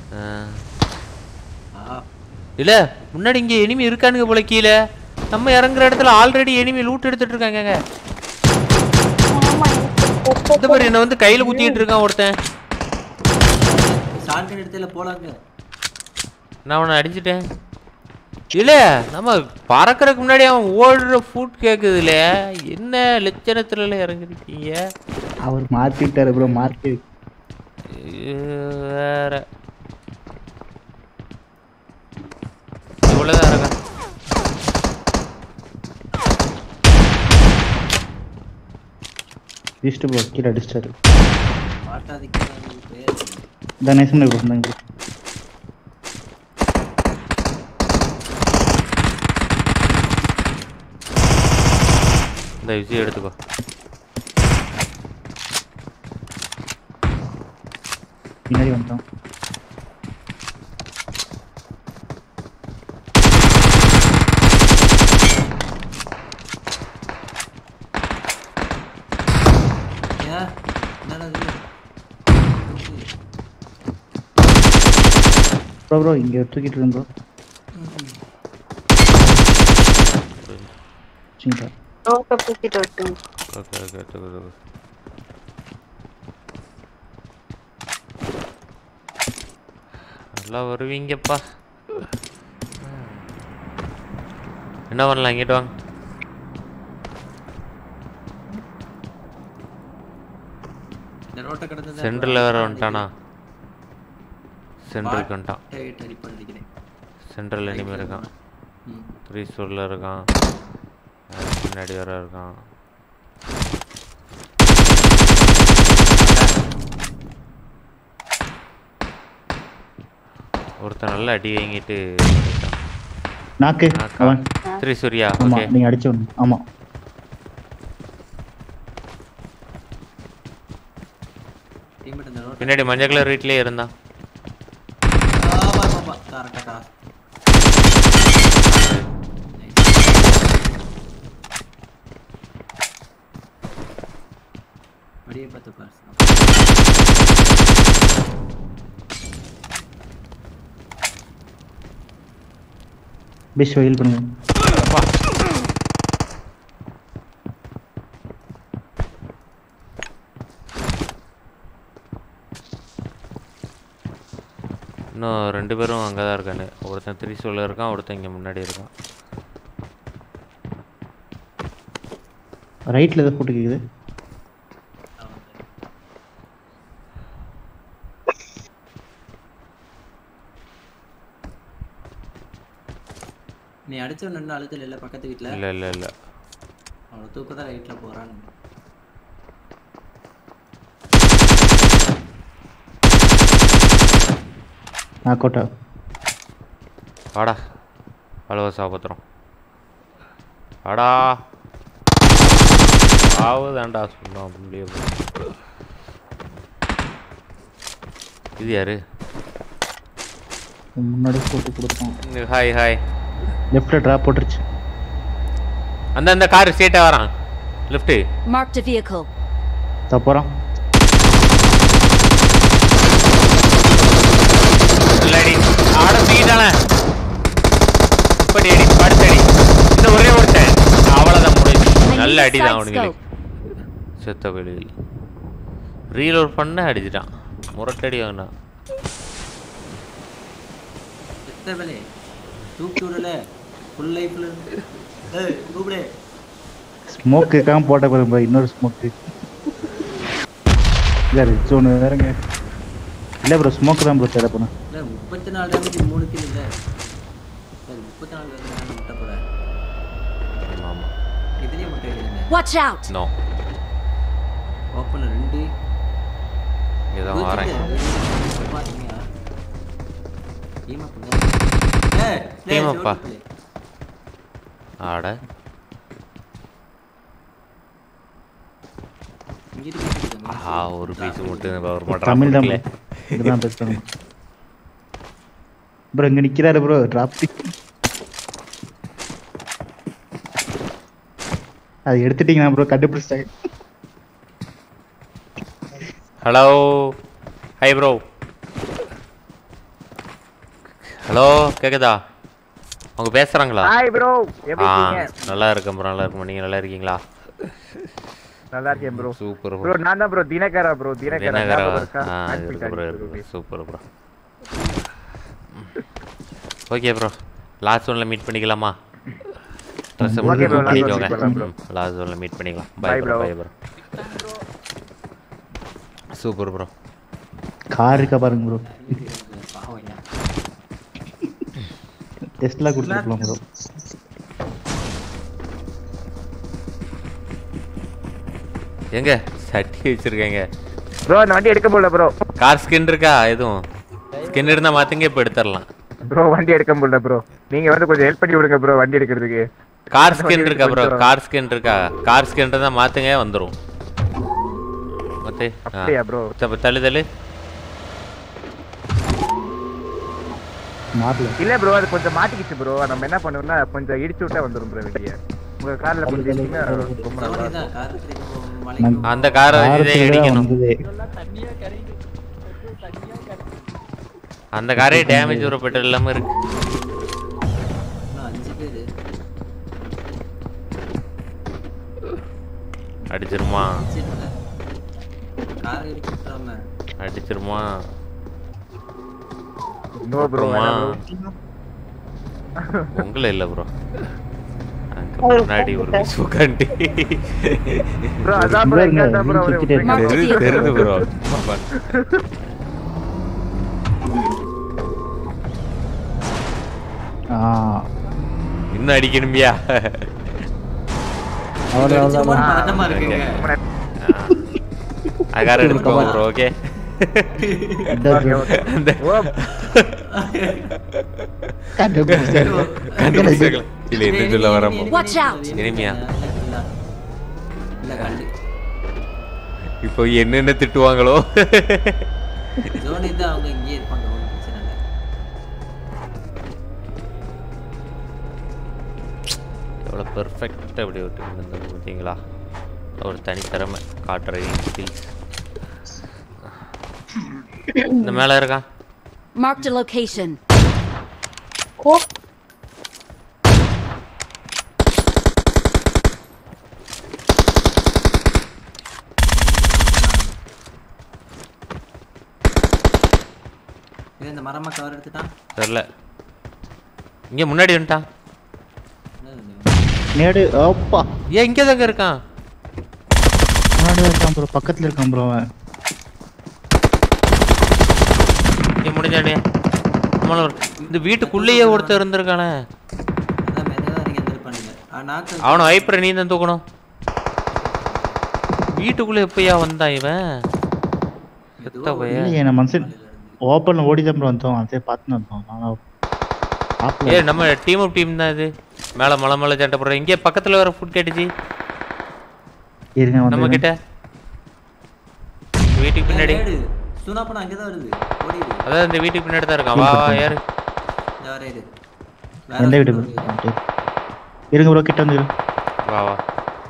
ஆ. ஆ இல்ல முன்னாடி இங்க எனிமி இருக்கானுங்க போல கீழே நம்ம இறங்குற இடத்துல ஆல்ரெடி எனிமி லூட் எடுத்துட்டு இருக்காங்க ஆமா எனக்கு இந்த பாரு என்ன வந்து கையில குத்திட்டு இருக்கான் ஒருத்தன் ஷார்ட் இடத்துல போலாங்க நான் அவனை அடிச்சிட்டேன் இல்ல நம்ம பறக்கறதுக்கு முன்னாடி அவன் ஓடுற ஃபுட் கேக்குதுல என்ன லட்சணத்துல இறங்கிருக்கீங்க அவர் மாத்திட்டாரு ப்ரோ மார்க்கு இது வேற இவ்வளவுதான் இருக்கா ஈஸ்ட் ப்ரோ கீழே அடிச்சிட்டாரு மாட்டாதிக்கு இந்த நேசம் ப்ரோ இந்தாங்க bro. இந்த விஷயம் எடுத்துக்கோ பின்னாடி வந்துட்டோம் ஏன் என்னடா இது ப்ரோ ப்ரோ இங்கே தூக்கிட்டு இருக்கேன் ப்ரோ சரிங்களா ரோட்டை தூக்கிட்டு வரட்டும் ஓகே ஓகே எடுத்துக்கோ எடுத்துக்கோ. நல்லா வருவீங்கப்பா என்ன பண்ணலாம் இங்கிட்டு வாங்க இந்த ரோட்டை கடந்து சென்டரில் வேற வந்துட்டானா சென்டருக்கு வந்துட்டான் அடிப்பா நினைக்கிறேன் சென்ட்ரல் இனிமே இருக்கான் ம் த்ரீ ஸ்டோரில் இருக்கான் அஹ் பின்னாடி வேற இருக்கான் ஒருத்தன் நல்லா அடி வாங்கிட்டு நாக்கு அவன் த்ரீ சூர்யா ஆமா ஓகே நீங்க அடிச்சு விடணும் ஆமா டீம்மேட் இந்த ரோட்டை பின்னாடி மஞ்சள் கலர் வீட்லயே இருந்தான் ஆமா ஆமா கரெக்டா அப்படியே பார்த்து பாரு பெஷ் வெயில் பண்ணுங்க இன்னும் ரெண்டு பேரும் அங்கே தான் இருக்கானு ஒருத்தன் த்ரீ ஸ்டோரில் இருக்கான் ஒருத்தன் இங்கே முன்னாடி இருக்கான் ரைட்ல ஏதோ போட்டு கேக்குது நீ அடிச்ச நின்று அழுத்தல இல்ல பக்கத்து வீட்ல இல்லை இல்லை இல்லை அவனை தூக்க தான் ரைட்ல போறான் நாக் அவுட்டா வாடா அழுவ சாபத்திரம் வாடா ஆவுதாண்டா சொன்னோம் அப்படியே இது யாரு முன்னாடி போட்டு கொடுத்தோம் ஹாய் ஹாய் லெஃப்ட்ல டிராப் போட்டுருச்சு அந்த அந்த கார் ஸ்ட்ரெயிட்டாக வரான் லெஃப்ட்டு Marked a vehicle. தப்போறான் அடி ஆட தூக்கிட்டான இப்படி அடி படுத்தடி இந்த ஒரே ஒருத்தன் அவ்வளோதான் முடிஞ்சு நல்ல அடி தான் அவனுங்களுக்கு செத்த வெளியில் ரீலோட் பண்ண அடிச்சிட்டான் முரட்டடி வாங்கினான் எத்தனை வேலை தூக்கி விடல ஃபுல் லைஃப்ல ஏய் கூப்பிடு ஸ்மோக்குக்காக போட்ட பாருங்க இன்னொரு ஸ்மோக்கு இல்லை ஜோனு வேறங்க இல்லை ப்ரோ ஸ்மோக்கு தான் ப்ரோ தேவை பண்ண இல்ல முப்பத்தி நாலு டேமேஜ் மூணு கில் இல்ல சரி முப்பத்தி நாலு டேமேஜ் முட்டை போற ஆமாம் ஆமாம் இதுலயே முட்டை எடுங்க Watch out! நோ ஓப்பன் ரெண்டு இங்கே தான் வரேன் Team அப்பா. ஆட ஆ ஒரு பீஸ் மட்டும் கவர் தமிழ் தான் பண்ணுறான் bro. இதுதான் பேசுறாங்க ப்ரோ இங்க நிக்கிறாரு ப்ரோ டிராப் அது எடுத்துட்டீங்கன்னா ப்ரோ கண்டுபிடிச்சிட்டாங்க ஹலோ ஹை ப்ரோ ஹலோ கேக்குதா அவங்க பேசுறாங்களா ஹாய் ப்ரோ எப்படி ஆ இருக்கீங்க நல்லா இருக்கேன் ப்ரோ நல்லா இருக்கேன் நீங்க நல்லா இருக்கீங்களா நல்லா இருக்கேன் ப்ரோ சூப்பர் ப்ரோ ப்ரோ நான் தான் ப்ரோ தினகரா ப்ரோ தினகரா தினகரா ஞாபகம் இருக்கா? ஆ Admin இருக்கு ப்ரோ அடிக்கிறது. இருக்கு super bro okay bro last ஒன்ல மீட் பண்ணிக்கலாமா dress Okay bro, last one பண்ணிக்கோங்க meet பண்ணலாம் bro. லாஸ்ட் ஒன்ல மீட் பண்ணிக்கலாம் Bye bye bro bro. Bye bro super bro car இருக்கா பாருங்க ப்ரோ பாவம் ஐயா. டெஸ்ட்லாம் கொடுத்துருக்கலாம் ப்ரோ எங்க சட்டி வச்சிருக்கேங்க ப்ரோ அந்த வண்டி எடுக்க முடியல ப்ரோ கார் ஸ்கின் இருக்கா எதுவும் ஸ்கின் இருந்தா மாத்துங்க இப்போ எடுத்துடலாம் ப்ரோ வண்டி எடுக்க முடியல ப்ரோ நீங்க வந்து கொஞ்சம் ஹெல்ப் பண்ணி விடுங்க ப்ரோ வண்டி எடுக்கிறதுக்கு கார் ஸ்கின் வண்டி இருக்கா ப்ரோ எடுத்து கார் ஸ்கின் இருக்கா கார் ஸ்கின் இருந்தா மாத்துங்க வந்துரும் மத்தே அப்படியா bro? தள்ளு தள்ளு மாறல இல்ல ப்ரோ அது கொஞ்சம் மாட்டிக்கிச்சு ப்ரோ நம்ம என்ன பண்ணுவோம்னா கொஞ்சம் இடிச்சு விட்டா வந்துரும் ப்ரோ வெளியே உங்க கார்ல கொஞ்சம் இடிச்சீங்கன்னா ரொம்ப நல்லா சோனி இருக்கும். தான் கார் திரும்ப மலைக்கு அந்த காரை இதே இடிக்கணும் வந்தது அந்த காரே டேமேஜ் ஒரு பெட்ரோல் இல்லாம இருக்கு இன்னும் அஞ்சு பேரு அடிச்சிருமா சரிங்களா கார் எடுத்துட்டாம அடிச்சிருமா No bro, அப்புறமா வேணாம் bro. உங்களை இல்ல ப்ரோ முன்னாடி ஒரு மிஸ் உட்காந்து Bro, அதான் bro, இங்க அதான் bro, ஒரு சுத்திட்டே ஒரு தெரியுது தெரியுது ப்ரோ ஆ இன்னும் அடிக்கணுமியா அவ்வளோ அடிச்சிருமோன்னு அவ்வளோ பதட்டமா இருக்குங்க அகார எடுத்துக்கோங்க ப்ரோ ஓகே Okay, okay. அந்த ஓ, கண்டுபிடிச்சிருக்கல இல்ல என்ன சொல்ல வரமோ Watch out. இனிமையா? இல்ல கண்டு இப்போ என்னென்ன திட்டுவாங்களோ ஜோனி தான் அவங்க இங்கேயே இருப்பாங்க ஒன்றும் பிரச்சனை இல்லை எவ்வளோ பெர்ஃபெக்டாக அப்படி விட்டு இருந்தது பார்த்தீங்களா ஒரு தனி திறமை காட்டுற ஸ்கில்ஸ் இந்த மேலே இருக்கான் Marked a location. இது இந்த மரமா கவர் எடுத்துட்டான் தெரில இங்கே முன்னாடி வந்துட்டான் நேடு அப்பா ஏன் இங்கே தாங்க இருக்கான் முன்னாடி இருக்கான் ப்ரோ பக்கத்துல இருக்கான் ப்ரோ அவன் இங்கே முடிஞ்சானே நம்மள ஒரு- இந்த வீட்டுக்குள்ளேயே ஒருத்தர் இருந்திருக்கானே அதான் மெதுவாக நீங்கள் இருந்திருப்பானுங்க ஆ நாக்கு அவனை வைப்பரை நீ தான் தூக்கணும் வீட்டுக்குள்ளே எப்பயா வந்தான் இவன் செத்த பையன் இல்லையே நான் மனுஷன் ஓப்பன்ல ஓடி தான் ப்ரோ வந்தோம் அதே பார்த்துன்னு வந்தோம் ஆனால் ஆப்ல ஏ நம்ம டீம் ஆஃப் டீம் தான் இது மேலே மலை மலை சண்டை போடுறோம் இங்கே பக்கத்தில் வேற ஃபுட் கேட்டுச்சு இருங்க நம்ம வந்து கிட்ட வீட்டுக்கு பின்னாடி சூனா பண்ண அங்கே தான் வருது ஓடிடு அதான் இந்த வீட்டுக்கு பின்னாடி தான் இருக்கான் வா வா யாரு இந்த வர இரு எந்த வீடு ஒரு bro? வந்துட்டு. இருங்க ப்ரோ கிட்ட வந்து வா வா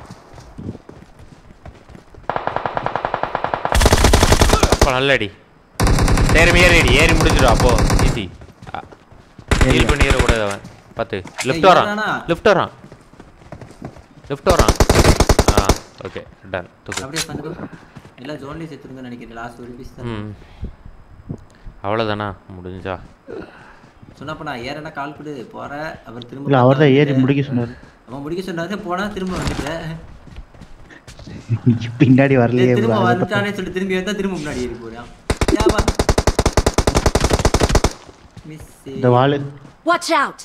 அப்போ நல்ல அடி சரி ஏறி அடி ஏறி முடிச்சிடும் அப்போ ஈஸி ஹீல் பண்ணிடக்கூடாது அவன் பார்த்து லெஃப்ட் ஏய், வரான் ஏறானா? லெஃப்ட் வரான் லெஃப்ட் வரான் ஆ ஓகே டன் தூக்கு அப்படியே பண்ணுங்க எல்லாம் ஜோன்லேயே செத்துருங்கன்னு நினைக்கிறேன் லாஸ்ட் ஒரு பீஸ் தான் ம் அவ்வளோதானா முடிஞ்சா சொன்னப்ப நான் ஏறனா கால் கொடு போற அப்புறம் திரும்ப இல்ல அவர் தான் ஏறி வந்துட்டு- முடிக்க சொன்னார் அவன் முடிக்க சொன்னாரு போனா திரும்ப வந்துட்டேன் பின்னாடி வரலையே bro. திரும்ப அதை வந்துட்டானே சொல்லிட்டு திரும்பி வந்தா திரும்ப முன்னாடி ஏறி போறான் ஏப்பா மிஸ் இந்த வாளு Watch out!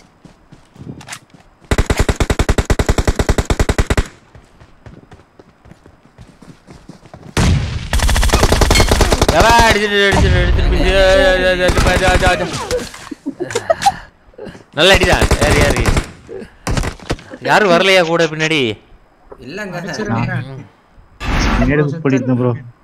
எவா அடிச்சிட்டு அடிச்சிட்டு அடிச்சிட்டு பிடிச்சு, ஏ, ஏ, ஏ, ஏ, ஏ, ஏ, ஏ, ஏ. நல்ல அடிதான் யாரு யாரு யாரும் வரலையா கூட பின்னாடி இல்லங்க நேடு புக் பண்ணிருந்தேன் ப்ரோ